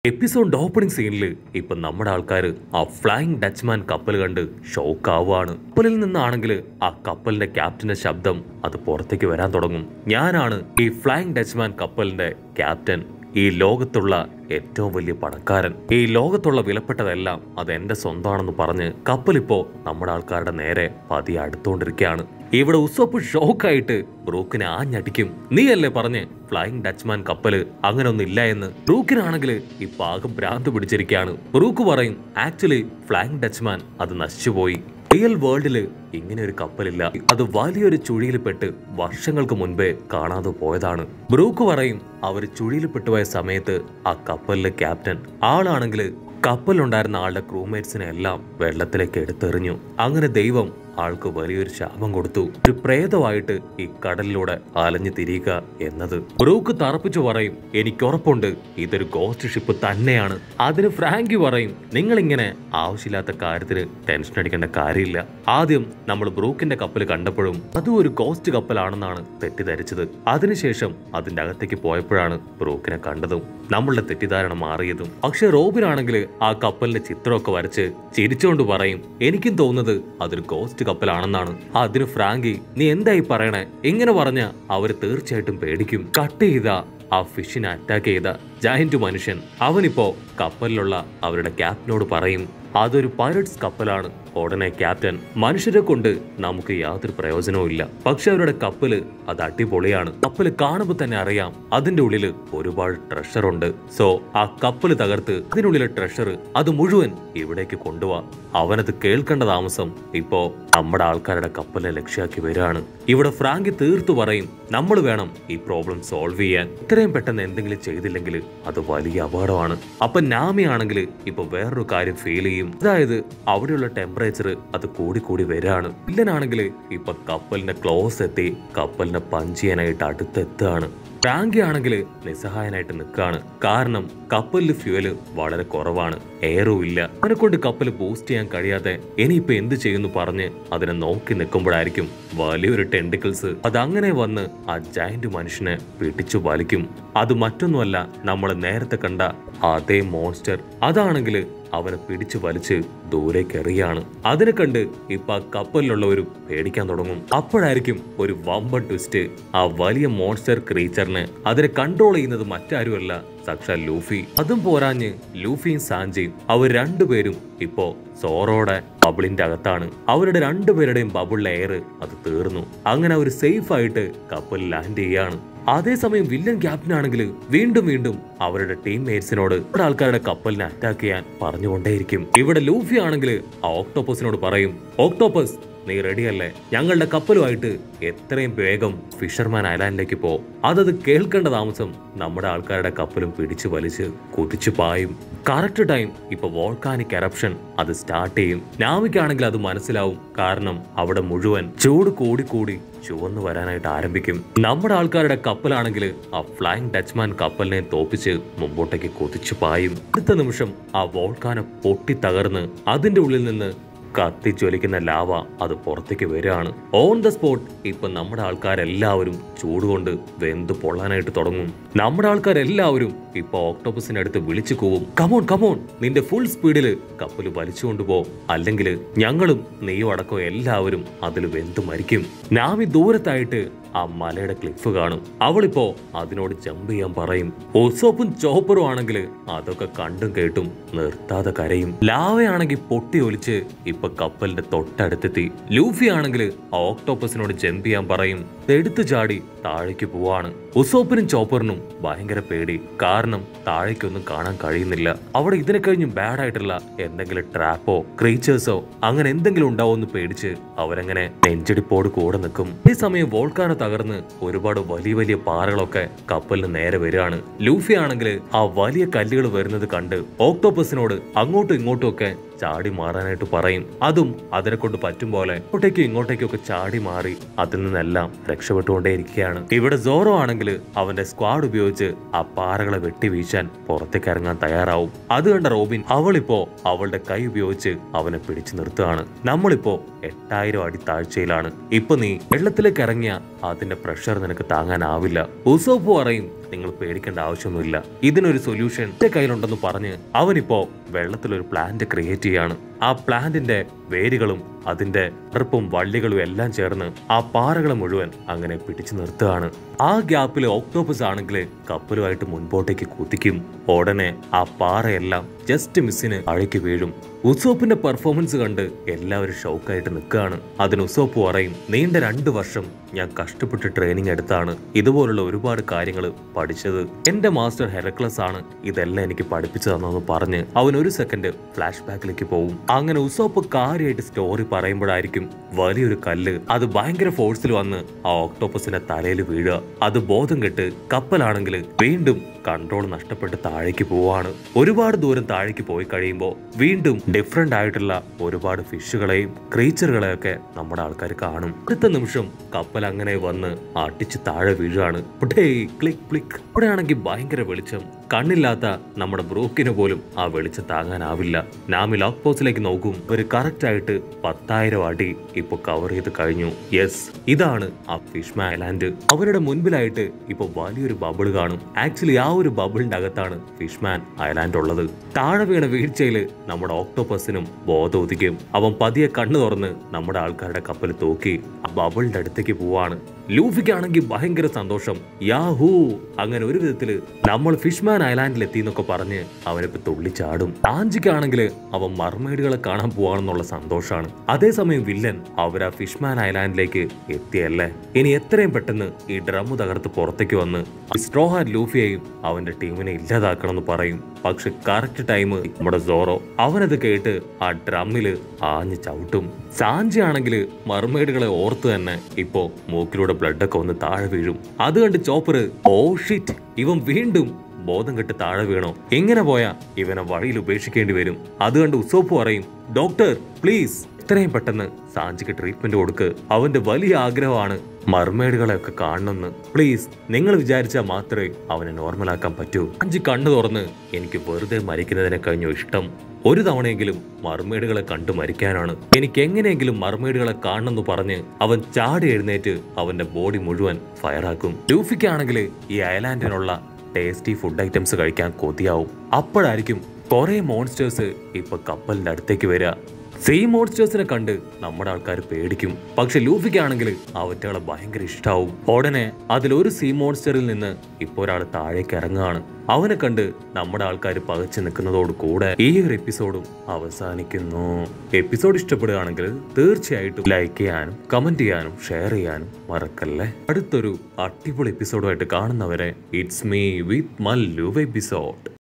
episode opening സീനിൽ ഇപ്പൊ നമ്മുടെ ആൾക്കാർ ആ ഫ്ലൈങ് ഡച്ച്മാൻ കപ്പൽ കണ്ട് ഷോക്ക് ആവുകയാണ് കപ്പലിൽ നിന്നാണെങ്കിൽ ആ കപ്പലിന്റെ ക്യാപ്റ്റന്റെ ശബ്ദം അത് പുറത്തേക്ക് വരാൻ തുടങ്ങും ഞാനാണ് ഈ ഫ്ലൈങ് ഡച്ച്മാൻ കപ്പലിന്റെ ക്യാപ്റ്റൻ ഈ ലോകത്തുള്ള ഏറ്റവും വലിയ പണക്കാരൻ ഈ ലോകത്തുള്ള വിലപ്പെട്ടതെല്ലാം അത് എന്റെ സ്വന്തമാണെന്ന് പറഞ്ഞ് കപ്പലിപ്പോ നമ്മുടെ ആൾക്കാരുടെ നേരെ പതിയെ അടുത്തുകൊണ്ടിരിക്കുകയാണ് ഇവിടെ ഉസോപ്പ് ഷോക്കായിട്ട് ബ്രൂക്കിനെ ആഞ്ഞടിക്കും നീയല്ലേ പറഞ്ഞ് ഫ്ലൈങ് ഡച്ച്മാൻ കപ്പല് അങ്ങനെ ഒന്നും ഇല്ല എന്ന് ബ്രൂക്കിനാണെങ്കിൽ ഇപ്പൊ ആകെ ഭ്രാന്ത് പിടിച്ചിരിക്കുകയാണ് ബ്രൂക്ക് പറയും ആക്ച്വലി ഫ്ലൈങ് ഡച്ച്മാൻ അത് നശിച്ചുപോയി റിയൽ വേൾഡില് ഇങ്ങനെ ഒരു കപ്പലില്ല അത് വലിയൊരു ചുഴിയിൽ പെട്ട് വർഷങ്ങൾക്ക് മുൻപേ കാണാതെ പോയതാണ് ബ്രൂക്ക് പറയും അവർ ചുഴിയിൽ പെട്ടുപോയ സമയത്ത് ആ കപ്പലിലെ ക്യാപ്റ്റൻ ആളാണെങ്കിൽ കപ്പലിലുണ്ടായിരുന്ന ആളുടെ ക്രൂമേറ്റ്സിനെ എല്ലാം വെള്ളത്തിലേക്ക് എടുത്തെറിഞ്ഞു അങ്ങനെ ദൈവം ആൾക്ക് വലിയൊരു ശാപം കൊടുത്തു ഒരു പ്രേതമായിട്ട് ഈ കടലിലൂടെ അലഞ്ഞു തിരിയുക എന്നത് ബ്രൂക്ക് തറപ്പിച്ചു പറയും എനിക്ക് ഉറപ്പുണ്ട് ഇതൊരു ഗോസ്റ്റ് ഷിപ്പ് തന്നെയാണ് അതിന് ഫ്രാങ്കി പറയും നിങ്ങൾ ഇങ്ങനെ ആവശ്യമില്ലാത്ത കാര്യത്തിന് ടെൻഷൻ അടിക്കേണ്ട കാര്യമില്ല ആദ്യം നമ്മൾ ബ്രൂക്കിന്റെ കപ്പൽ കണ്ടപ്പോഴും അതും ഒരു ഗോസ്റ്റ് കപ്പലാണെന്നാണ് തെറ്റിദ്ധരിച്ചത് അതിനുശേഷം അതിന്റെ അകത്തേക്ക് പോയപ്പോഴാണ് ബ്രൂക്കിനെ കണ്ടതും നമ്മളുടെ തെറ്റിദ്ധാരണ മാറിയതും പക്ഷെ റോബിനാണെങ്കിൽ ആ കപ്പലിന്റെ ചിത്രമൊക്കെ വരച്ച് ചിരിച്ചുകൊണ്ട് പറയും എനിക്കും തോന്നുന്നത് അതൊരു ഗോസ്റ്റ് കപ്പലാണെന്നാണ് അതിന് ഫ്രാങ്കി നീ എന്തായി പറയണേ ഇങ്ങനെ പറഞ്ഞ അവര് തീർച്ചയായിട്ടും പേടിക്കും കട്ട് ചെയ്ത ആ ഫിഷിനെ അറ്റാക്ക് ചെയ്ത ജയന്റ് മനുഷ്യൻ അവനിപ്പോ കപ്പലിലുള്ള അവരുടെ ക്യാപ്റ്റനോട് പറയും അതൊരു പൈററ്റ്സ് കപ്പലാണ് ഉടനെ ക്യാപ്റ്റൻ മനുഷ്യരെ കൊണ്ട് നമുക്ക് യാതൊരു പ്രയോജനവും ഇല്ല പക്ഷെ അവരുടെ കപ്പല് അത് അടിപൊളിയാണ് കപ്പല് കാണുമ്പോൾ തന്നെ അറിയാം അതിന്റെ ഉള്ളില് ഒരുപാട് ട്രഷർ ഉണ്ട് സോ ആ കപ്പല് തകർത്ത് അതിനുള്ളിലെ ട്രഷർ അത് മുഴുവൻ ഇവിടേക്ക് കൊണ്ടുപോവാ അവനത് കേൾക്കേണ്ട താമസം ഇപ്പോ നമ്മുടെ ആൾക്കാരുടെ കപ്പലിനെ ലക്ഷ്യാക്കി വരികയാണ് ഇവിടെ ഫ്രാങ്കി തീർത്തു പറയും നമ്മൾ വേണം ഈ പ്രോബ്ലം സോൾവ് ചെയ്യാൻ ഇത്രയും പെട്ടെന്ന് എന്തെങ്കിലും ചെയ്തില്ലെങ്കിൽ അത് വലിയ അപകടമാണ് അപ്പൊ നാമി ആണെങ്കിൽ ഇപ്പൊ വേറൊരു കാര്യം ഫീൽ ചെയ്യും അതായത് അവിടെയുള്ള ടെമ്പറേച്ചർ അത് കൂടി കൂടി വരാണ് വില്ലനാണെങ്കിൽ ഇപ്പൊ കപ്പലിന്റെ ക്ലോസ് എത്തി കപ്പലിനെ പഞ്ച് ചെയ്യാനായിട്ട് അടുത്തെത്തുകയാണ് ഫ്രാങ്കി ആണെങ്കിൽ നിസ്സഹായനായിട്ട് നിൽക്കാണ് കാരണം കപ്പലിൽ ഫ്യൂവല് വളരെ കുറവാണ് എയറും ഇല്ല അവനെ കൊണ്ട് കപ്പൽ ബൂസ്റ്റ് ചെയ്യാൻ കഴിയാതെ ഇനിയിപ്പോ എന്ത് ചെയ്യുന്നു പറഞ്ഞ് അതിനെ നോക്കി നിൽക്കുമ്പോഴായിരിക്കും വലിയൊരു ടെൻഡിക്കിൾസ് അതങ്ങനെ വന്ന് ആ ജയന്റ് മനുഷ്യനെ പിടിച്ചു വലിക്കും അത് മറ്റൊന്നുമല്ല നമ്മൾ നേരത്തെ കണ്ട അതേ മോൺസ്റ്റർ അതാണെങ്കിൽ അവനെ പിടിച്ചു വലിച്ച് ദൂരേക്ക് എറിയാണ് അതിനെ കണ്ട് ഇപ്പൊ ആ കപ്പലിലുള്ളവരും പേടിക്കാൻ തുടങ്ങും അപ്പോഴായിരിക്കും ഒരു വമ്പൻ ട്വിസ്റ്റ് ആ വലിയ മോൺസ്റ്റർ ക്രീച്ചറിനെ അതിനെ കൺട്രോൾ ചെയ്യുന്നത് മറ്റാരുമല്ല സാക്ഷാൽ ലൂഫി അതും പോരാഞ്ഞ് ലൂഫിയും സാഞ്ചിയും അവർ രണ്ടുപേരും ഇപ്പോ സോറോടെ ബബിളിന്റെ അകത്താണ് അവരുടെ രണ്ടുപേരുടെയും ബബിൾ എയർ അത് തീർന്നു അങ്ങനെ അവർ സേഫ് ആയിട്ട് കപ്പൽ ലാൻഡ് ചെയ്യാണ് അതേസമയം വില്ലൻ ക്യാപ്റ്റൻ ആണെങ്കിൽ വീണ്ടും വീണ്ടും അവരുടെ ടീം മേറ്റ്സിനോട് ഇവിടെ ആൾക്കാരുടെ കപ്പലിനെ അറ്റാക്ക് ചെയ്യാൻ പറഞ്ഞുകൊണ്ടേയിരിക്കും ഇവിടെ ലൂഫി ആണെങ്കിൽ ആ ഓക്ടോപ്പസിനോട് പറയും ഓക്ടോപ്പസ് നീ റെഡിയല്ലേ ഞങ്ങളുടെ കപ്പലുമായിട്ട് എത്രയും വേഗം ഫിഷർമാൻ ഐലാൻഡിലേക്ക് പോ അതത് കേൾക്കേണ്ട താമസം നമ്മുടെ ആൾക്കാരുടെ കപ്പലും പിടിച്ചു വലിച്ച് കുതിച്ചു പായും കറക്റ്റ് ടൈം ഇപ്പൊ വോൾക്കാനിക് എറപ്ഷൻ അത് സ്റ്റാർട്ട് ചെയ്യും നാവിക്കാണെങ്കിൽ അത് മനസ്സിലാവും കാരണം അവിടെ മുഴുവൻ ചൂട് കൂടി കൂടി ചുവന്നു വരാനായിട്ട് ആരംഭിക്കും നമ്മുടെ ആൾക്കാരുടെ കപ്പലാണെങ്കിൽ ആ ഫ്ലൈങ് ഡച്ച്മാൻ കപ്പലിനെ തോപ്പിച്ച് മുമ്പോട്ടേക്ക് കുതിച്ചു പായും അടുത്ത നിമിഷം ആ വോൾക്കാന പൊട്ടി തകർന്ന് അതിന്റെ ഉള്ളിൽ നിന്ന് കത്തിജ്വലിക്കുന്ന ലാവ അത് പുറത്തേക്ക് വരികയാണ് ഓൺ ദ സ്പോട്ട് ഇപ്പൊ നമ്മുടെ ആൾക്കാരെല്ലാവരും ചൂടുകൊണ്ട് വെന്ത് പൊള്ളാനായിട്ട് തുടങ്ങും നമ്മുടെ ആൾക്കാരെല്ലാവരും ഇപ്പൊ ഓക്ടോപ്പസിന്റെ അടുത്ത് വിളിച്ചു കൂവും കമോൺ കമോൺ നിന്റെ ഫുൾ സ്പീഡില് കപ്പൽ വലിച്ചുകൊണ്ട് പോ അല്ലെങ്കിൽ ഞങ്ങളും നെയ്യും അടക്കം എല്ലാവരും അതിൽ വെന്ത് മരിക്കും നാമി ദൂരത്തായിട്ട് ആ മലയുടെ ക്ലിഫ് കാണും അവളിപ്പോ അതിനോട് ജമ്പ് ചെയ്യാൻ പറയും ഒസോപ്പും ചോപ്പറും ആണെങ്കിൽ അതൊക്കെ കണ്ടും കേട്ടും നിർത്താതെ കരയും ലാവയാണെങ്കിൽ പൊട്ടി ഒലിച്ച് ഇപ്പൊ കപ്പലിന്റെ തൊട്ടടുത്തെത്തി ലൂഫി ആണെങ്കിൽ ആ ഓക്ടോപ്പസിനോട് ജമ്പ് ചെയ്യാൻ പറയും എടുത്തു ചാടി താഴേക്ക് പോവാണ് ഉസോപ്പിനും ചോപ്പറിനും ഭയങ്കര പേടി കാരണം താഴേക്കൊന്നും കാണാൻ കഴിയുന്നില്ല അവിടെ ഇതിനെ കഴിഞ്ഞ് ബാഡ് ആയിട്ടുള്ള എന്തെങ്കിലും ട്രാപ്പോ ക്രീച്ചേഴ്സോ അങ്ങനെ എന്തെങ്കിലും ഉണ്ടാവുമെന്ന് പേടിച്ച് അവരങ്ങനെ നെഞ്ചടിപ്പോട് കൂടെ നിൽക്കും ഈ സമയം വോൾക്കാന തകർന്ന് ഒരുപാട് വലിയ വലിയ പാറകളൊക്കെ കപ്പലിന് നേരെ വരികയാണ് ലൂഫി ആണെങ്കിൽ ആ വലിയ കല്ലുകൾ വരുന്നത് കണ്ട് ഓക്ടോപ്പസിനോട് അങ്ങോട്ടും ഇങ്ങോട്ടും ഒക്കെ ചാടി മാറാനായിട്ട് പറയും അതും അതിനെ കൊണ്ട് പറ്റും പോലെ ഇങ്ങോട്ടേക്കും ഇങ്ങോട്ടേക്കും ഒക്കെ ചാടി മാറി അതിൽ നിന്നെല്ലാം രക്ഷപ്പെട്ടുകൊണ്ടേയിരിക്കുകയാണ് ഇവിടെ സോറോ ആണെങ്കിൽ അവന്റെ സ്ക്വാഡ് ഉപയോഗിച്ച് ആ പാറകളെ വെട്ടി വീശാൻ പുറത്തേക്ക് ഇറങ്ങാൻ തയ്യാറാവും അത് കണ്ട റോബിൻ അവളിപ്പോ അവളുടെ കൈ ഉപയോഗിച്ച് അവനെ പിടിച്ചു നിർത്തുകയാണ് നമ്മളിപ്പോ എട്ടായിരം അടി താഴ്ചയിലാണ് ഇപ്പൊ നീ വെള്ളത്തിലേക്ക് ഇറങ്ങിയ അതിന്റെ പ്രഷർ നിനക്ക് താങ്ങാനാവില്ല ഉസോപ്പ് പറയും നിങ്ങൾ പേടിക്കേണ്ട ആവശ്യമൊന്നുമില്ല ഇതിനൊരു സൊല്യൂഷൻ എന്റെ കയ്യിലുണ്ടെന്ന് പറഞ്ഞ് അവനിപ്പോ വെള്ളത്തിലൊരു പ്ലാന്റ് ക്രിയേറ്റ് ചെയ്യാണ് ആ പ്ലാന്റിന്റെ വേരുകളും അതിന്റെ വെറുപ്പും വള്ളികളും എല്ലാം ചേർന്ന് ആ പാറകളെ മുഴുവൻ അങ്ങനെ പിടിച്ചു നിർത്തുകയാണ് ആ ഗ്യാപ്പിൽ ഓക്ടോപ്പസ് ആണെങ്കിൽ കപ്പലുമായിട്ട് മുൻപോട്ടേക്ക് കുതിക്കും ഉടനെ ആ പാറയെല്ലാം ജസ്റ്റ് മിസ്സിന് അഴയ്ക്ക് വീഴും ഉസോപ്പിന്റെ പെർഫോമൻസ് കണ്ട് എല്ലാവരും ഷോക്കായിട്ട് നിൽക്കുകയാണ് അതിന് ഉസോപ്പ് പറയും നീണ്ട രണ്ട് വർഷം ഞാൻ കഷ്ടപ്പെട്ട് ട്രെയിനിങ് എടുത്താണ് ഇതുപോലുള്ള ഒരുപാട് കാര്യങ്ങൾ പഠിച്ചത് എന്റെ മാസ്റ്റർ ഹെറക്ലസ് ആണ് ഇതെല്ലാം എനിക്ക് പഠിപ്പിച്ചു തന്നെന്ന് പറഞ്ഞ് അവൻ ഒരു സെക്കൻഡ് ഫ്ലാഷ് ബാക്കിലേക്ക് പോകും അങ്ങനെ ഉസോപ്പ് കാര്യമായിട്ട് സ്റ്റോറി പറയുമ്പോഴായിരിക്കും വലിയൊരു കല്ല് അത് ഭയങ്കര ഫോഴ്സിൽ വന്ന് ആ ഓക്ടോപ്പസിന്റെ തലയിൽ വീഴുക അത് ബോധം കെട്ട് കപ്പലാണെങ്കിൽ വീണ്ടും കൺട്രോൾ നഷ്ടപ്പെട്ട് താഴേക്ക് പോവാണ് ഒരുപാട് ദൂരം താഴേക്ക് പോയി കഴിയുമ്പോൾ വീണ്ടും ഡിഫറെന്റ് ആയിട്ടുള്ള ഒരുപാട് ഫിഷുകളെയും ക്രീച്ചറുകളെയൊക്കെ നമ്മുടെ ആൾക്കാർ കാണും അടുത്ത നിമിഷം കപ്പൽ അങ്ങനെ വന്ന് അടിച്ച് താഴെ വീഴുകയാണ് ക്ലിക്ക് ക്ലിക്ക് അവിടെയാണെങ്കിൽ ഭയങ്കര വെളിച്ചം കണ്ണില്ലാത്ത നമ്മുടെ ബ്രൂക്കിന് പോലും ആ വെളിച്ചം താങ്ങാനാവില്ല നാമി ലോക്ക് പോസ്റ്റിലേക്ക് നോക്കും ഒരു കറക്റ്റ് ആയിട്ട് പത്തായിരം അടി ഇപ്പൊ കവർ ചെയ്ത് കഴിഞ്ഞു യെസ് ഇതാണ് ആ ഫിഷ്മ ഐലാൻഡ് അവരുടെ മുൻപിലായിട്ട് ഇപ്പൊ വലിയൊരു ബബിൾ കാണും ആക്ച്വലി ആ ഒരു ബബിളിന്റെ അകത്താണ് ഫിഷ്മാൻ ഐലാൻഡ് ഉള്ളത് താഴെ വീണ വീഴ്ചയില് നമ്മുടെ ഓക്ടോപ്പസിനും ബോധം ഉദിക്കും അവൻ പതിയെ കണ്ണു തുറന്ന് നമ്മുടെ ആൾക്കാരുടെ കപ്പൽ തൂക്കി ആ ബബിളിന്റെ അടുത്തേക്ക് പോവാണ് ലൂഫിക്കാണെങ്കിൽ ഭയങ്കര സന്തോഷം യാഹൂ അങ്ങനെ ഒരു വിധത്തില് നമ്മൾ ഫിഷ്മാൻ ഐലാൻഡിൽ എത്തി എന്നൊക്കെ പറഞ്ഞ് അവനിപ്പോ തുള്ളിച്ചാടും ആഞ്ചിക്കാണെങ്കിൽ അവൻ മർമേഡുകളെ കാണാൻ പോവാണെന്നുള്ള സന്തോഷാണ് അതേസമയം വില്ലൻ അവർ ആ ഫിഷ്മാൻ ഐലാൻഡിലേക്ക് എത്തിയല്ലേ ഇനി എത്രയും പെട്ടെന്ന് ഈ ഡ്രമ്മ് തകർത്ത് പുറത്തേക്ക് വന്ന് സ്ട്രോഹാൻ ലൂഫിയെയും അവന്റെ ടീമിനെ ഇല്ലാതാക്കണം എന്ന് പറയും പക്ഷെ കറക്റ്റ് ടൈം നമ്മുടെ സോറോ അവനത് കേട്ട് ആ ഡ്രമ്മില് ആഞ്ഞ് ചവിട്ടും സാഞ്ചി ആണെങ്കിൽ മർമേഡുകളെ ഓർത്ത് തന്നെ ഇപ്പോ മൂക്കിലൂടെ ബ്ലഡ് ഒക്കെ ഒന്ന് താഴെ വീഴും അത് കണ്ട് ചോപ്പർ ഓ ഷിറ്റ് ഇവൻ വീണ്ടും ബോധം കെട്ട് താഴെ വീണോ എങ്ങനെ പോയാ ഇവനെ വഴിയിൽ ഉപേക്ഷിക്കേണ്ടി വരും അത് കണ്ട് ഉസോപ്പ് പറയും ഡോക്ടർ പ്ലീസ് എത്രയും പെട്ടെന്ന് സാഞ്ചിക്ക് ട്രീറ്റ്മെന്റ് കൊടുക്ക് അവന്റെ വലിയ ആഗ്രഹമാണ് മർമേഡുകളെ ഒക്കെ കാണണമെന്ന് പ്ലീസ് നിങ്ങൾ വിചാരിച്ചാൽ മാത്രമേ അവനെ നോർമലാക്കാൻ പറ്റൂ സാഞ്ചി കണ്ണു തുറന്ന് എനിക്ക് വെറുതെ മരിക്കുന്നതിനെ കഴിഞ്ഞു ഇഷ്ടം ഒരു തവണയെങ്കിലും മർമേഡുകളെ കണ്ടു മരിക്കാനാണ് എനിക്ക് എങ്ങനെയെങ്കിലും മർമേഡുകളെ കാണണമെന്ന് പറഞ്ഞ് അവൻ ചാടി എഴുന്നേറ്റ് അവന്റെ ബോഡി മുഴുവൻ ഫയറാക്കും ലൂഫിക്കാണെങ്കിൽ ഈ ഐലാൻഡിനുള്ള ടേസ്റ്റി ഫുഡ് ഐറ്റംസ് കഴിക്കാൻ കൊതിയാവും അപ്പോഴായിരിക്കും കുറെ മോൺസ്റ്റേഴ്സ് ഇപ്പൊ കപ്പലിന്റെ അടുത്തേക്ക് വരിക സീ മോൺസ്റ്റേഴ്സിനെ കണ്ട് നമ്മുടെ ആൾക്കാർ പേടിക്കും പക്ഷെ ലൂഫിക്കാണെങ്കിൽ അവറ്റകളെ ഭയങ്കര ഇഷ്ടാവും ഉടനെ അതിലൊരു സീ മോൺസ്റ്ററിൽ നിന്ന് ഇപ്പൊ ഒരാൾ താഴേക്ക് ഇറങ്ങുകയാണ് അവനെ കണ്ട് നമ്മുടെ ആൾക്കാർ പകച്ചു നിൽക്കുന്നതോട് കൂടെ ഈ ഒരു എപ്പിസോഡും അവസാനിക്കുന്നു എപ്പിസോഡ് ഇഷ്ടപ്പെടുകയാണെങ്കിൽ തീർച്ചയായിട്ടും ലൈക്ക് ചെയ്യാനും കമന്റ് ചെയ്യാനും ഷെയർ ചെയ്യാനും മറക്കല്ലേ അടുത്തൊരു അടിപൊളി എപ്പിസോഡുമായിട്ട് കാണുന്നവരെ it's me with Mallu episode